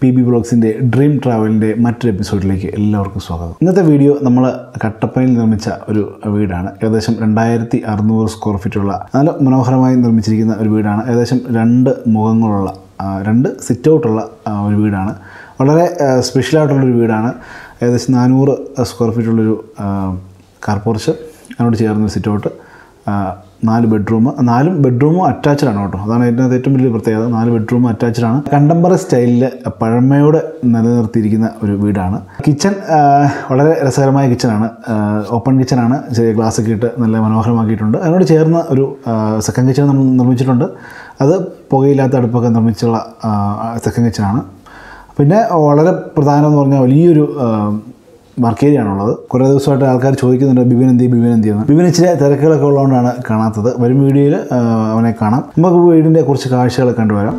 P B ബ്ലോഗ്സിൻ്റെ dream ട്രാവലിൻ്റെ മറ്റൊരു എപ്പിസോഡിലേക്ക് എല്ലാവർക്കും സ്വാഗതം ഇന്നത്തെ വീഡിയോ നമ്മൾ കട്ടപ്പനയിൽ നിർമ്മിച്ച ഒരു വീടാണ് ഏകദേശം രണ്ടായിരത്തി അറുന്നൂറ് സ്ക്വയർ ഫീറ്റുള്ള നല്ല മനോഹരമായി നിർമ്മിച്ചിരിക്കുന്ന ഒരു വീടാണ് ഏകദേശം രണ്ട് മുഖങ്ങളുള്ള ആ, രണ്ട് സിറ്റ് ഔട്ടുള്ള ആ, ഒരു വീടാണ് വളരെ സ്പെഷ്യലായിട്ടുള്ളൊരു വീടാണ് ഏകദേശം നാനൂറ് സ്ക്വയർ ഫീറ്റുള്ളൊരു കാർ പോർച്ച് അതിനോട് ചേർന്നൊരു സിറ്റ് ഔട്ട് നാല് ബെഡ്റൂം നാലും ബെഡ്റൂമും അറ്റാച്ച്ഡ് ആണ് കേട്ടോ അതാണ് ഇതിനകത്ത് ഏറ്റവും വലിയ പ്രത്യേകത നാല് ബെഡ്റൂമും അറ്റാച്ച്ഡ് ആണ് കണ്ടംപററി സ്റ്റൈലിൽ പഴമയോടെ നിലനിർത്തിയിരിക്കുന്ന ഒരു വീടാണ് കിച്ചൺ വളരെ രസകരമായ കിച്ചണാണ് ഓപ്പൺ കിച്ചണാണ് ചെറിയ ഗ്ലാസ് ഒക്കെ ഇട്ട് നല്ല മനോഹരമാക്കിയിട്ടുണ്ട് അതിനോട് ചേർന്ന ഒരു സെക്കൻഡ് കിച്ചൺ നമ്മൾ നിർമ്മിച്ചിട്ടുണ്ട് അത് പുകയില്ലാത്ത അടുപ്പൊക്കെ നിർമ്മിച്ചുള്ള സെക്കൻഡ് കിച്ചണാണ് പിന്നെ വളരെ പ്രധാനം എന്ന് പറഞ്ഞാൽ വലിയൊരു വർക്ക് ഏരിയ ആണുള്ളത് കുറേ ദിവസമായിട്ട് ആൾക്കാർ ചോദിക്കുന്നുണ്ട് ബിബിൻ എന്തി ബിബിൻ എന്തി എന്ന് ബിബിൻ ഇച്ചിരി തിരക്കുകളൊക്കെ ഉള്ളതുകൊണ്ടാണ് കാണാത്തത് വരും വീഡിയോയിൽ അവനെ കാണാം നമുക്ക് വീടിൻ്റെ കുറച്ച് കാഴ്ചകൾ കണ്ടുവരാം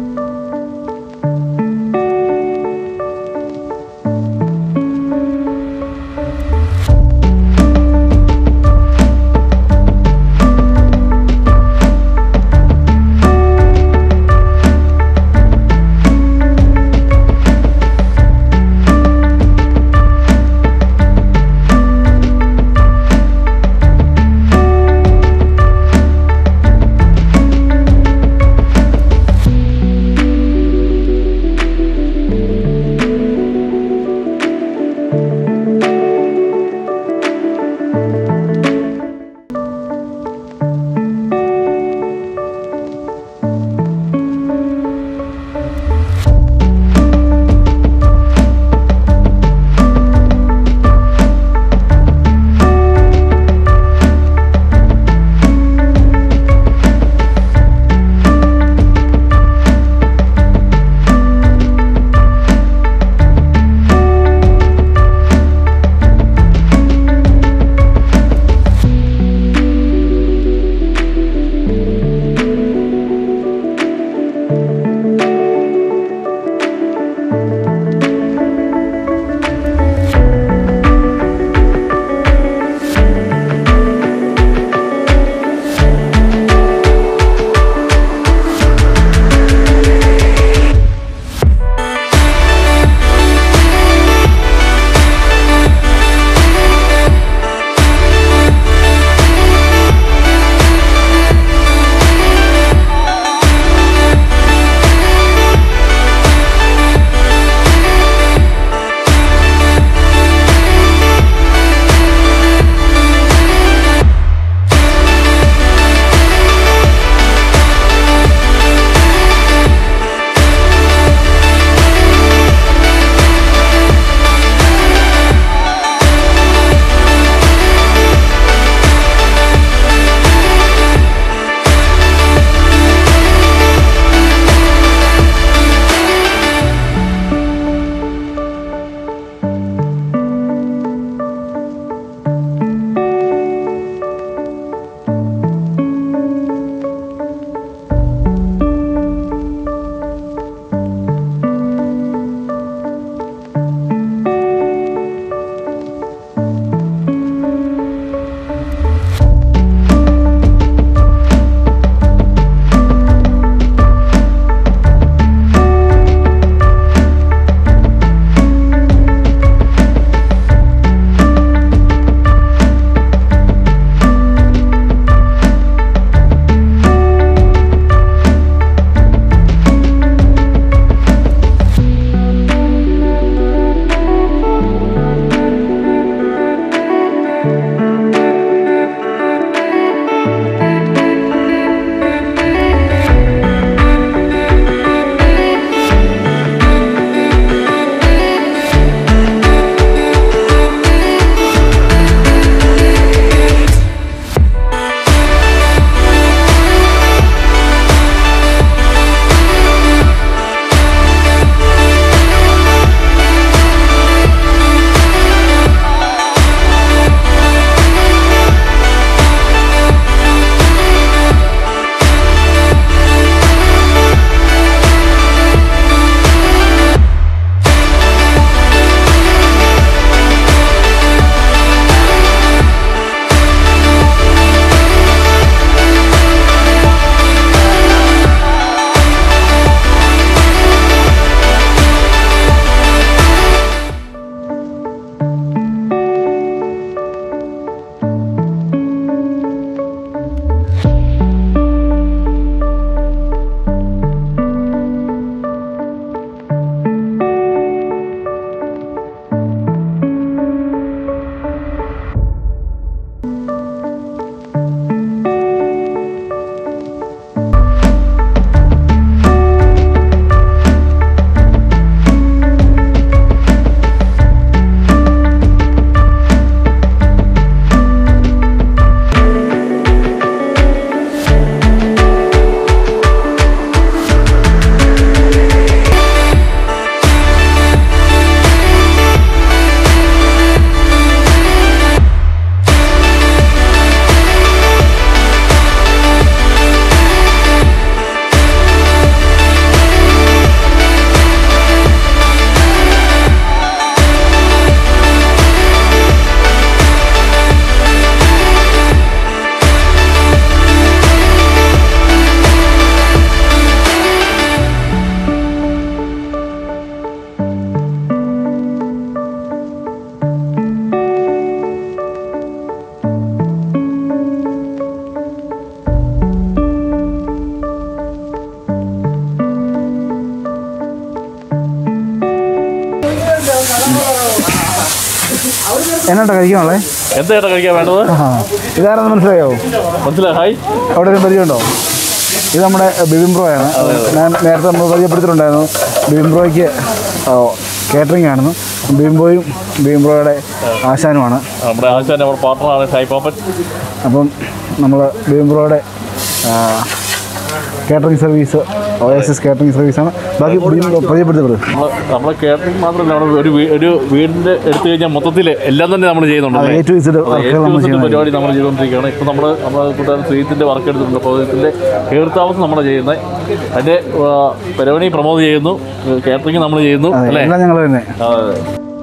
എന്നാട്ടോ കഴിക്കാനുള്ളേ എന്താ ചേട്ടാ കഴിക്കാൻ വേണ്ടത് ആ ഇതാരെന്ന് മനസ്സിലായോ മനസ്സിലായി ഹായ് അവിടെ ഒരു പരിചയമുണ്ടോ ഇത് നമ്മുടെ ബിബിൻ ബ്രോയാണ് ഞാൻ നേരത്തെ നമ്മൾ പരിചയപ്പെടുത്തിയിട്ടുണ്ടായിരുന്നു ബിബിൻ ബ്രോയ്ക്ക് കേറ്ററിംഗ് ആണെന്ന് ബിബിൻ ബ്രോയും ബിബിൻ ബ്രോയുടെ ആശാനുമാണ് നമ്മുടെ ആശാൻ നമ്മുടെ പാർട്ണറാണ് ഷായ് പാപ്പൻ അപ്പം നമ്മൾ ബിബിൻ ബ്രോയുടെ catering service O S S catering സർവീസാണ് ബാക്കി ബിബിൻ ബ്രോ പരിചയപ്പെടുത്തപ്പെടും നമ്മൾ നമ്മളെ കേട്ടറിംഗ് മാത്രമല്ല നമ്മൾ ഒരു വീ- ഒരു വീടിൻ്റെ എടുത്തു കഴിഞ്ഞാൽ മൊത്തത്തിൽ എല്ലാം തന്നെ നമ്മൾ ചെയ്യുന്നുണ്ട് അത് A to Z worക്കുകൾ നമ്മൾ ചെയ്യുന്നത്. പരിപാടി നമ്മൾ ചെയ്തുകൊണ്ടിരിക്കുകയാണ് ഇപ്പോൾ നമ്മൾ നമ്മുടെ കൂട്ടുകാരൻ ശ്രീത്തിൻ്റെ വർക്ക് എടുത്തിട്ടുണ്ട് അപ്പോൾ ഇതിൻ്റെ കീർത്താമസം നമ്മൾ ചെയ്യുന്നത് അതിൻ്റെ ആ, പരിപാടി പ്രൊമോട്ട് ചെയ്യുന്നു കേറ്ററിംഗ് നമ്മൾ ചെയ്യുന്നു അതെ അല്ലേ എല്ലാം ഞങ്ങൾ തന്നെ അതെ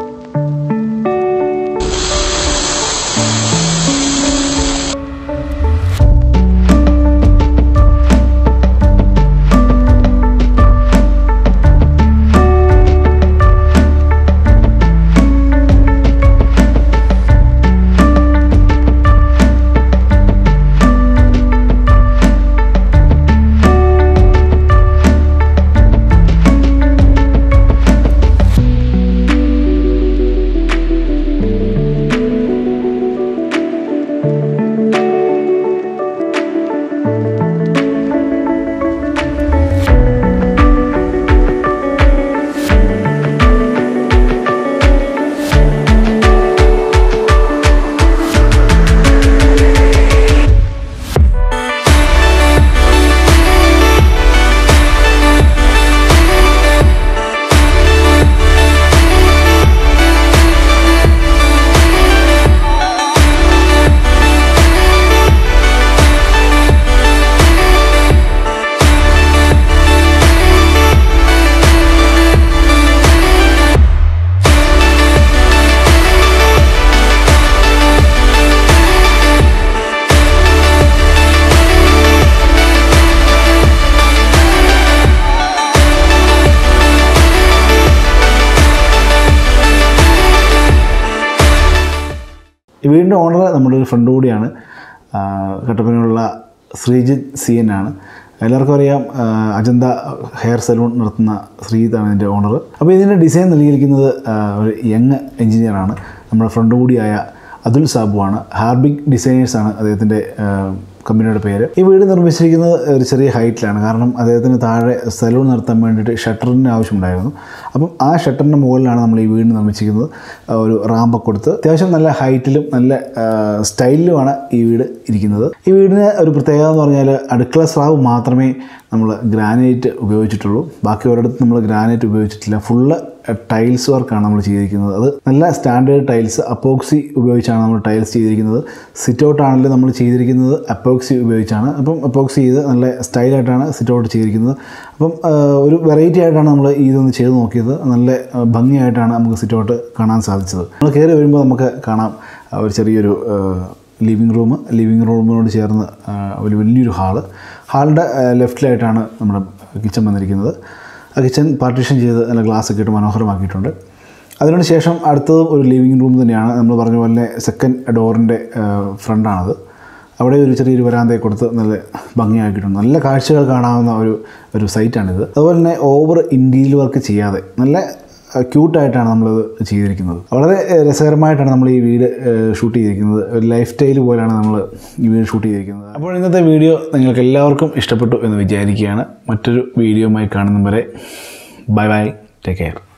ഈ വീടിൻ്റെ ഓണർ നമ്മുടെ ഒരു ഫ്രണ്ട് കൂടിയാണ് ആ, കട്ടപ്പനയിലുള്ള ശ്രീജിത്ത് സി എൻ ആണ് എല്ലാവർക്കും അറിയാം ആ, അജന്ത ഹെയർ സലൂൺ നടത്തുന്ന ശ്രീജിത്താണ് ഇതിൻ്റെ ഓണർ അപ്പോൾ ഇതിൻ്റെ ഡിസൈൻ നൽകിയിരിക്കുന്നത് ആ, ഒരു യങ് എഞ്ചിനീയറാണ് നമ്മുടെ ഫ്രണ്ട് കൂടിയായ അതുൽ സാബുവാണ് ഹാർബിക് ഡിസൈനേഴ്സാണ് അദ്ദേഹത്തിൻ്റെ കമ്പനിയുടെ പേര് ഈ വീട് നിർമ്മിച്ചിരിക്കുന്നത് ഒരു ചെറിയ ഹൈറ്റിലാണ് കാരണം അദ്ദേഹത്തിന് താഴെ സലൂൺ നടത്താൻ വേണ്ടിയിട്ട് ഷട്ടറിൻ്റെ ആവശ്യമുണ്ടായിരുന്നു അപ്പം ആ ഷട്ടറിൻ്റെ മുകളിലാണ് നമ്മൾ ഈ വീട് നിർമ്മിച്ചിരിക്കുന്നത് ആ, ഒരു റാമ്പൊക്കെ കൊടുത്ത് അത്യാവശ്യം നല്ല ഹൈറ്റിലും നല്ല ആ, സ്റ്റൈലിലുമാണ് ഈ വീട് ഇരിക്കുന്നത് ഈ വീടിന് ഒരു പ്രത്യേകത എന്ന് പറഞ്ഞാൽ അടുക്കള സ്ലാബ് മാത്രമേ നമ്മൾ ഗ്രാനൈറ്റ് ഉപയോഗിച്ചിട്ടുള്ളൂ ബാക്കി ഒരിടത്തും നമ്മൾ ഗ്രാനൈറ്റ് ഉപയോഗിച്ചിട്ടില്ല ഫുള്ള് ടൈൽസ് വർക്കാണ് നമ്മൾ ചെയ്തിരിക്കുന്നത് അത് നല്ല സ്റ്റാൻഡേർഡ് ടൈൽസ് അപ്പോക്സി ഉപയോഗിച്ചാണ് നമ്മൾ ടൈൽസ് ചെയ്തിരിക്കുന്നത് സിറ്റ് ഔട്ട് ആണെങ്കിലും നമ്മൾ ചെയ്തിരിക്കുന്നത് അപ്പോക്സി ഉപയോഗിച്ചാണ് അപ്പം അപ്പോക്സി ചെയ്ത് നല്ല സ്റ്റൈലായിട്ടാണ് സിറ്റ് ഔട്ട് ചെയ്തിരിക്കുന്നത് അപ്പം ആ, ഒരു വെറൈറ്റി ആയിട്ടാണ് നമ്മൾ ഇതൊന്ന് ചെയ്ത് നോക്കിയത് നല്ല ആ, ഭംഗിയായിട്ടാണ് നമുക്ക് സിറ്റ് ഔട്ട് കാണാൻ സാധിച്ചത് നമ്മൾ കയറി വരുമ്പോൾ നമുക്ക് കാണാം ആ, ഒരു ചെറിയൊരു ലിവിങ് റൂം ലിവിങ് റൂമിനോട് ചേർന്ന് ആ, ഒരു വലിയൊരു ഹാള് ഹാളിൻ്റെ ലെഫ്റ്റിലായിട്ടാണ് നമ്മുടെ കിച്ചൺ വന്നിരിക്കുന്നത് ആ കിച്ചൺ പാർട്ടീഷൻ ചെയ്ത് നല്ല ഗ്ലാസ് ഒക്കെ ഇട്ട് മനോഹരമാക്കിയിട്ടുണ്ട് അതിനു ശേഷം അടുത്തതും ഒരു ലിവിങ് റൂം തന്നെയാണ് നമ്മൾ പറഞ്ഞ പോലെ സെക്കൻഡ് ഡോറിൻ്റെ ഫ്രണ്ടാണത് അവിടെ ഒരു ചെറിയൊരു വരാന്തയെ കൊടുത്ത് നല്ല ഭംഗിയാക്കിയിട്ടുണ്ട് നല്ല കാഴ്ചകൾ കാണാവുന്ന ഒരു ഒരു സൈറ്റാണിത് അതുപോലെ തന്നെ ഓവർ ഇൻറ്റീരിയൽ വർക്ക് ചെയ്യാതെ നല്ല ക്യൂട്ടായിട്ടാണ് നമ്മളിത് ചെയ്തിരിക്കുന്നത് വളരെ ഏഹ്, രസകരമായിട്ടാണ് നമ്മൾ ഈ വീട് ഏഹ്, ഷൂട്ട് ചെയ്തിരിക്കുന്നത് ഒരു ലൈഫ് സ്റ്റൈൽ പോലെയാണ് നമ്മൾ ഈ വീട് ഷൂട്ട് ചെയ്തിരിക്കുന്നത് അപ്പോൾ ഇന്നത്തെ വീഡിയോ നിങ്ങൾക്ക് എല്ലാവർക്കും ഇഷ്ടപ്പെട്ടു എന്ന് വിചാരിക്കുകയാണ് മറ്റൊരു വീഡിയോയുമായി കാണുന്നവരെ ബൈ ബൈ ടേക്ക് കെയർ